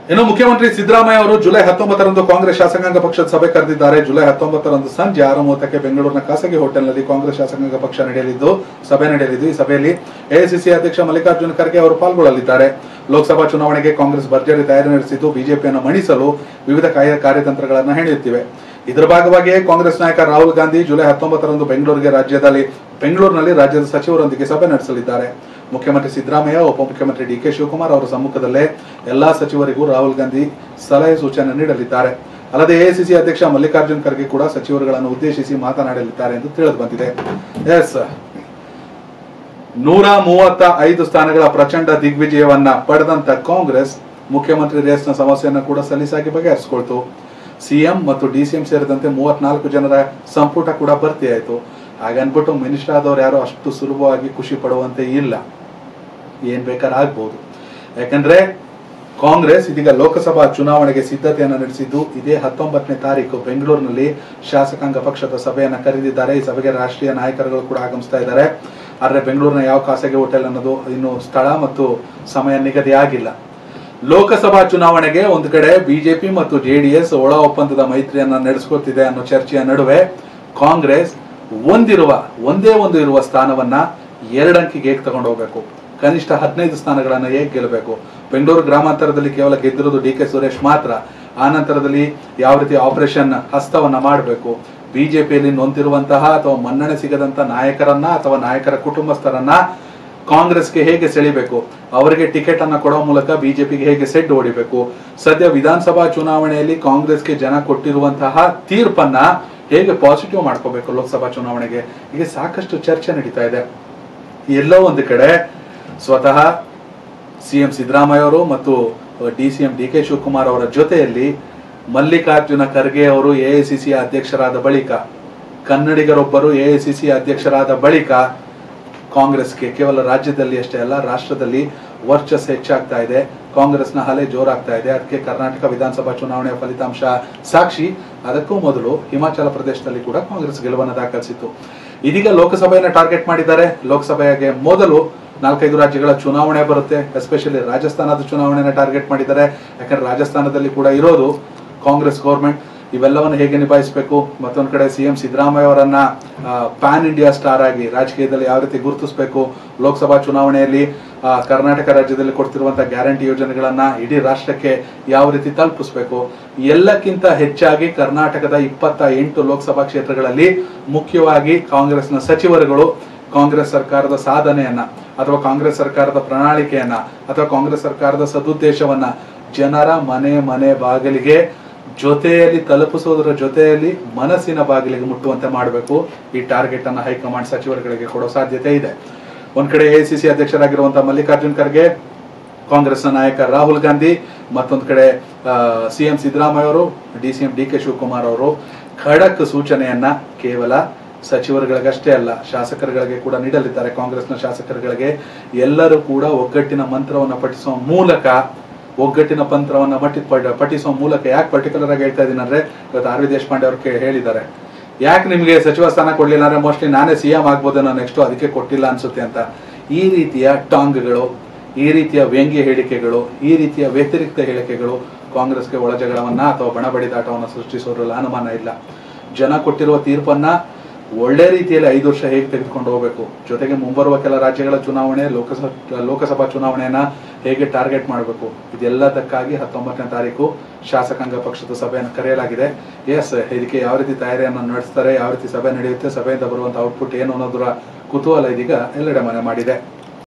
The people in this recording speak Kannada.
ಇನ್ನು ಮುಖ್ಯಮಂತ್ರಿ ಸಿದ್ದರಾಮಯ್ಯ ಅವರು ಜುಲೈ ಹತ್ತೊಂಬತ್ತರಂದು ಕಾಂಗ್ರೆಸ್ ಶಾಸಕಾಂಗ ಪಕ್ಷದ ಸಭೆ ಕರೆದಿದ್ದಾರೆ ಜುಲೈ ಹತ್ತೊಂಬತ್ತರಂದು ಸಂಜೆ ಆರು ಮೂವತ್ತಕ್ಕೆ ಬೆಂಗಳೂರಿನ ಖಾಸಗಿ ಹೋಟೆಲ್ನಲ್ಲಿ ಕಾಂಗ್ರೆಸ್ ಶಾಸಕಾಂಗ ಪಕ್ಷ ನಡೆಯಲಿದ್ದು ಸಭೆ ನಡೆಯಲಿದ್ದು ಈ ಸಭೆಯಲ್ಲಿ ಎಐಸಿಸಿ ಅಧ್ಯಕ್ಷ ಮಲ್ಲಿಕಾರ್ಜುನ ಖರ್ಗೆ ಅವರು ಪಾಲ್ಗೊಳ್ಳಲಿದ್ದಾರೆ ಲೋಕಸಭಾ ಚುನಾವಣೆಗೆ ಕಾಂಗ್ರೆಸ್ ಭರ್ಜರಿ ತಯಾರಿ ನಡೆಸಿದ್ದು ಬಿಜೆಪಿಯನ್ನು ಮಣಿಸಲು ವಿವಿಧ ಕಾರ್ಯ ಕಾರ್ಯತಂತ್ರಗಳನ್ನು ಹೆಣೆಯುತ್ತಿವೆ ಇದರ ಭಾಗವಾಗಿಯೇ ಕಾಂಗ್ರೆಸ್ ನಾಯಕ ರಾಹುಲ್ ಗಾಂಧಿ ಜುಲೈ ಹತ್ತೊಂಬತ್ತರಂದು ಬೆಂಗಳೂರಿಗೆ ರಾಜ್ಯದಲ್ಲಿ ಬೆಂಗಳೂರಿನಲ್ಲಿ ರಾಜ್ಯದ ಸಚಿವರೊಂದಿಗೆ ಸಭೆ ನಡೆಸಲಿದ್ದಾರೆ ಮುಖ್ಯಮಂತ್ರಿ ಸಿದ್ದರಾಮಯ್ಯ ಉಪಮುಖ್ಯಮಂತ್ರಿ ಡಿ ಕೆ ಶಿವಕುಮಾರ್ ಅವರ ಸಮ್ಮುಖದಲ್ಲೇ ಎಲ್ಲಾ ಸಚಿವರಿಗೂ ರಾಹುಲ್ ಗಾಂಧಿ ಸಲಹೆ ಸೂಚನೆ ನೀಡಲಿದ್ದಾರೆ ಅಲ್ಲದೆ ಎಐಸಿಸಿ ಅಧ್ಯಕ್ಷ ಮಲ್ಲಿಕಾರ್ಜುನ್ ಖರ್ಗೆ ಕೂಡ ಸಚಿವರುಗಳನ್ನು ಉದ್ದೇಶಿಸಿ ಮಾತನಾಡಲಿದ್ದಾರೆ ಎಂದು ತಿಳಿದು ಬಂದಿದೆ ಎಸ್ ನೂರ ಮೂವತ್ತ ಐದು ಸ್ಥಾನಗಳ ಪ್ರಚಂಡ ದಿಗ್ವಿಜಯವನ್ನ ಪಡೆದಂತ ಕಾಂಗ್ರೆಸ್ ಮುಖ್ಯಮಂತ್ರಿ ರೇಸ್ನ ಸಮಸ್ಯೆಯನ್ನು ಕೂಡ ಸಲೀಸಾಗಿ ಬಗೆಹರಿಸಿಕೊಳ್ತು ಸಿಎಂ ಮತ್ತು ಡಿಸಿಎಂ ಸೇರಿದಂತೆ ಮೂವತ್ನಾಲ್ಕು ಜನರ ಸಂಪುಟ ಕೂಡ ಭರ್ತಿಯಾಯಿತು ಹಾಗನ್ಬಿಟ್ಟು ಮಿನಿಸ್ಟರ್ ಆದವ್ರು ಯಾರು ಅಷ್ಟು ಸುಲಭವಾಗಿ ಖುಷಿ ಪಡುವಂತೆ ಇಲ್ಲ ಏನ್ ಬೇಕಾದ್ರೆ ಆಗ್ಬಹುದು ಯಾಕಂದ್ರೆ ಕಾಂಗ್ರೆಸ್ ಇದೀಗ ಲೋಕಸಭಾ ಚುನಾವಣೆಗೆ ಸಿದ್ಧತೆಯನ್ನು ನಡೆಸಿದ್ದು ಇದೇ ಹತ್ತೊಂಬತ್ತನೇ ತಾರೀಕು ಬೆಂಗಳೂರಿನಲ್ಲಿ ಶಾಸಕಾಂಗ ಪಕ್ಷದ ಸಭೆಯನ್ನ ಕರೆದಿದ್ದಾರೆ ಈ ಸಭೆಗೆ ರಾಷ್ಟ್ರೀಯ ನಾಯಕರುಗಳು ಕೂಡ ಆಗಮಿಸ್ತಾ ಇದ್ದಾರೆ ಆದ್ರೆ ಬೆಂಗಳೂರಿನ ಯಾವ ಖಾಸಗಿ ಹೋಟೆಲ್ ಅನ್ನೋದು ಇನ್ನು ಸ್ಥಳ ಮತ್ತು ಸಮಯ ನಿಗದಿ ಆಗಿಲ್ಲ ಲೋಕಸಭಾ ಚುನಾವಣೆಗೆ ಒಂದು ಕಡೆ ಬಿಜೆಪಿ ಮತ್ತು ಜೆಡಿಎಸ್ ಒಳ ಒಪ್ಪಂದದ ಮೈತ್ರಿಯನ್ನ ನಡೆಸ್ಕೊಳ್ತಿದೆ ಅನ್ನೋ ಚರ್ಚೆಯ ನಡುವೆ ಕಾಂಗ್ರೆಸ್ ಒಂದಿರುವ ಒಂದೇ ಒಂದು ಇರುವ ಸ್ಥಾನವನ್ನ ಎರಡಂಕಿಗೆ ಹೇಗೆ ತಗೊಂಡು ಹೋಗ್ಬೇಕು ಕನಿಷ್ಠ ಹದಿನೈದು ಸ್ಥಾನಗಳನ್ನ ಹೇಗೆ ಗೆಲ್ಲಬೇಕು ಬೆಂಗಳೂರು ಗ್ರಾಮಾಂತರದಲ್ಲಿ ಕೇವಲ ಗೆದ್ದಿರೋದು ಡಿ ಕೆ ಸುರೇಶ್ ಮಾತ್ರ ಆ ನಂತರದಲ್ಲಿ ಯಾವ ರೀತಿ ಆಪರೇಷನ್ ಹಸ್ತವನ್ನ ಮಾಡಬೇಕು ಬಿಜೆಪಿಯಲ್ಲಿ ನೊಂದಿರುವಂತಹ ಅಥವಾ ಮನ್ನಣೆ ಸಿಗದಂತ ನಾಯಕರನ್ನ ಅಥವಾ ನಾಯಕರ ಕುಟುಂಬಸ್ಥರನ್ನ ಕಾಂಗ್ರೆಸ್ಗೆ ಹೇಗೆ ಸೆಳಿಬೇಕು ಅವರಿಗೆ ಟಿಕೆಟ್ ಅನ್ನ ಕೊಡೋ ಮೂಲಕ ಬಿಜೆಪಿಗೆ ಹೇಗೆ ಸೆಡ್ ಹೊಡಿಬೇಕು ಸದ್ಯ ವಿಧಾನಸಭಾ ಚುನಾವಣೆಯಲ್ಲಿ ಕಾಂಗ್ರೆಸ್ಗೆ ಜನ ಕೊಟ್ಟಿರುವಂತಹ ತೀರ್ಪನ್ನ ಹೇಗೆ ಪಾಸಿಟಿವ್ ಮಾಡ್ಕೋಬೇಕು ಲೋಕಸಭಾ ಚುನಾವಣೆಗೆ ಹೀಗೆ ಸಾಕಷ್ಟು ಚರ್ಚೆ ನಡೀತಾ ಇದೆ ಎಲ್ಲೋ ಒಂದು ಕಡೆ ಸ್ವತಃ ಸಿಎಂ ಸಿದ್ದರಾಮಯ್ಯ ಅವರು ಮತ್ತು D C M D K Shivakumar ಅವರ ಜೊತೆಯಲ್ಲಿ ಮಲ್ಲಿಕಾರ್ಜುನ ಖರ್ಗೆ ಅವರು ಎಐಸಿಸಿ ಅಧ್ಯಕ್ಷರಾದ ಬಳಿಕ ಕನ್ನಡಿಗರೊಬ್ಬರು ಎಐಸಿಸಿ ಅಧ್ಯಕ್ಷರಾದ ಬಳಿಕ ಕಾಂಗ್ರೆಸ್ಗೆ ಕೇವಲ ರಾಜ್ಯದಲ್ಲಿ ಅಷ್ಟೇ ಅಲ್ಲ ರಾಷ್ಟ್ರದಲ್ಲಿ ವರ್ಚಸ್ ಹೆಚ್ಚಾಗ್ತಾ ಇದೆ ಕಾಂಗ್ರೆಸ್ನ ಅಲೆ ಜೋರಾಗ್ತಾ ಇದೆ ಅದಕ್ಕೆ ಕರ್ನಾಟಕ ವಿಧಾನಸಭಾ ಚುನಾವಣೆಯ ಫಲಿತಾಂಶ ಸಾಕ್ಷಿ ಅದಕ್ಕೂ ಮೊದಲು ಹಿಮಾಚಲ ಪ್ರದೇಶದಲ್ಲಿ ಕೂಡ ಕಾಂಗ್ರೆಸ್ ಗೆಲುವನ್ನು ದಾಖಲಿಸಿತ್ತು ಇದೀಗ ಲೋಕಸಭೆಯನ್ನ ಟಾರ್ಗೆಟ್ ಮಾಡಿದ್ದಾರೆ ಲೋಕಸಭೆಗೆ ಮೊದಲು ನಾಲ್ಕೈದು ರಾಜ್ಯಗಳ ಚುನಾವಣೆ ಬರುತ್ತೆ ಎಸ್ಪೆಷಲಿ ರಾಜಸ್ಥಾನದ ಚುನಾವಣೆನ ಟಾರ್ಗೆಟ್ ಮಾಡಿದ್ದಾರೆ ಯಾಕಂದ್ರೆ ರಾಜಸ್ಥಾನದಲ್ಲಿ ಕೂಡ ಇರೋದು ಕಾಂಗ್ರೆಸ್ ಗೌರ್ಮೆಂಟ್ ಇವೆಲ್ಲವನ್ನು ಹೇಗೆ ನಿಭಾಯಿಸಬೇಕು ಮತ್ತೊಂದು ಕಡೆ ಸಿಎಂ ಸಿದ್ದರಾಮಯ್ಯ ಅವರನ್ನ ಪ್ಯಾನ್ ಇಂಡಿಯಾ ಸ್ಟಾರ್ ಆಗಿ ರಾಜಕೀಯದಲ್ಲಿ ಯಾವ ರೀತಿ ಗುರುತಿಸಬೇಕು ಲೋಕಸಭಾ ಚುನಾವಣೆಯಲ್ಲಿ ಆ, ಕರ್ನಾಟಕ ರಾಜ್ಯದಲ್ಲಿ ಕೊಡ್ತಿರುವಂತಹ ಗ್ಯಾರಂಟಿ ಯೋಜನೆಗಳನ್ನ ಇಡೀ ರಾಷ್ಟ್ರಕ್ಕೆ ಯಾವ ರೀತಿ ತಲುಪಿಸಬೇಕು ಎಲ್ಲಕ್ಕಿಂತ ಹೆಚ್ಚಾಗಿ ಕರ್ನಾಟಕದ ಇಪ್ಪತ್ತ ಎಂಟು ಲೋಕಸಭಾ ಕ್ಷೇತ್ರಗಳಲ್ಲಿ ಮುಖ್ಯವಾಗಿ ಕಾಂಗ್ರೆಸ್ನ ಸಚಿವರುಗಳು ಕಾಂಗ್ರೆಸ್ ಸರ್ಕಾರದ ಸಾಧನೆಯನ್ನ ಅಥವಾ ಕಾಂಗ್ರೆಸ್ ಸರ್ಕಾರದ ಪ್ರಣಾಳಿಕೆಯನ್ನ ಅಥವಾ ಕಾಂಗ್ರೆಸ್ ಸರ್ಕಾರದ ಸದುದ್ದೇಶವನ್ನ ಜನರ ಮನೆ ಮನೆ ಬಾಗಿಲಿಗೆ ಜೊತೆಯಲ್ಲಿ ತಲುಪಿಸೋದರ ಜೊತೆಯಲ್ಲಿ ಮನಸ್ಸಿನ ಬಾಗಿಲಿಗೆ ಮುಟ್ಟುವಂತೆ ಮಾಡಬೇಕು ಈ ಟಾರ್ಗೆಟ್ ಅನ್ನ ಹೈಕಮಾಂಡ್ ಸಚಿವರುಗಳಿಗೆ ಕೊಡೋ ಸಾಧ್ಯತೆ ಇದೆ ಒಂದ್ ಕಡೆ ಎಐಸಿಸಿ ಅಧ್ಯಕ್ಷರಾಗಿರುವಂತಹ ಮಲ್ಲಿಕಾರ್ಜುನ್ ಖರ್ಗೆ ಕಾಂಗ್ರೆಸ್ನ ನಾಯಕ ರಾಹುಲ್ ಗಾಂಧಿ ಮತ್ತೊಂದು ಕಡೆ ಸಿಎಂ ಸಿದ್ದರಾಮಯ್ಯ ಅವರು D C M D K Shivakumar ಅವರು ಖಡಕ್ ಸೂಚನೆಯನ್ನ ಕೇವಲ ಸಚಿವರುಗಳಿಗಷ್ಟೇ ಅಲ್ಲ ಶಾಸಕರುಗಳಿಗೆ ಕೂಡ ನೀಡಲಿದ್ದಾರೆ ಕಾಂಗ್ರೆಸ್ನ ಶಾಸಕರುಗಳಿಗೆ ಎಲ್ಲರೂ ಕೂಡ ಒಗ್ಗಟ್ಟಿನ ಮಂತ್ರವನ್ನು ಪಠಿಸುವ ಮೂಲಕ ಒಗ್ಗಟ್ಟಿನ ಮಂತ್ರವನ್ನ ಮಟ್ಟಿ ಪಠ- ಪಠಿಸುವ ಮೂಲಕ ಯಾಕೆ ಪರ್ಟಿಕ್ಯುಲರ್ ಆಗಿ ಹೇಳ್ತಾ ಇದ್ದೀನಿ ಅಂದ್ರೆ ಇವತ್ತು ಆರ್ ವಿ ದೇಶಪಾಂಡೆ ಅವ್ರು ಕೇ- ಹೇಳಿದ್ದಾರೆ ಯಾಕೆ ನಿಮಗೆ ಸಚಿವ ಸ್ಥಾನ ಕೊಡ್ಲಿಲ್ಲ ಅಂದ್ರೆ ಮೋಸ್ಟ್ಲಿ ನಾನೇ ಸಿ ಎಂ ಆಗ್ಬೋದೇನೋ ನೆಕ್ಸ್ಟ್ ಅದಕ್ಕೆ ಕೊಟ್ಟಿಲ್ಲ ಅನ್ಸುತ್ತೆ ಅಂತ ಈ ರೀತಿಯ ಟಾಂಗ್ಗಳು ಈ ರೀತಿಯ ವ್ಯಂಗ್ಯ ಹೇಳಿಕೆಗಳು ಈ ರೀತಿಯ ವ್ಯತಿರಿಕ್ತ ಹೇಳಿಕೆಗಳು ಕಾಂಗ್ರೆಸ್ಗೆ ಒಳಜಗಳವನ್ನ ಅಥವಾ ಬಣಬಡಿದಾಟವನ್ನ ಸೃಷ್ಟಿಸೋದ್ರಲ್ಲಿ ಅನುಮಾನ ಇಲ್ಲ ಜನ ಕೊಟ್ಟಿರುವ ತೀರ್ಪನ್ನ ಒಳ್ಳೆ ರೀತಿಯಲ್ಲಿ ಐದು ವರ್ಷ ಹೇಗೆ ತೆಗೆದುಕೊಂಡು ಹೋಗಬೇಕು ಜೊತೆಗೆ ಮುಂಬರುವ ಕೆಲ ರಾಜ್ಯಗಳ ಚುನಾವಣೆ ಲೋಕಸಭಾ ಲೋಕಸಭಾ ಚುನಾವಣೆಯನ್ನ ಹೇಗೆ ಟಾರ್ಗೆಟ್ ಮಾಡಬೇಕು ಇದೆಲ್ಲದಕ್ಕಾಗಿ ಹತ್ತೊಂಬತ್ತನೇ ತಾರೀಕು ಶಾಸಕಾಂಗ ಪಕ್ಷದ ಸಭೆಯನ್ನು ಕರೆಯಲಾಗಿದೆ ಎಸ್ ಇದಕ್ಕೆ ಯಾವ ರೀತಿ ತಯಾರಿಯನ್ನು ನಡೆಸ್ತಾರೆ ಯಾವ ರೀತಿ ಸಭೆ ನಡೆಯುತ್ತೆ ಸಭೆಯಿಂದ ಬರುವಂತಹ ಔಟ್ಪುಟ್ ಏನು ಅನ್ನೋದರ ಕುತೂಹಲ ಇದೀಗ ಎಲ್ಲೆಡೆ ಮನೆ ಮಾಡಿದೆ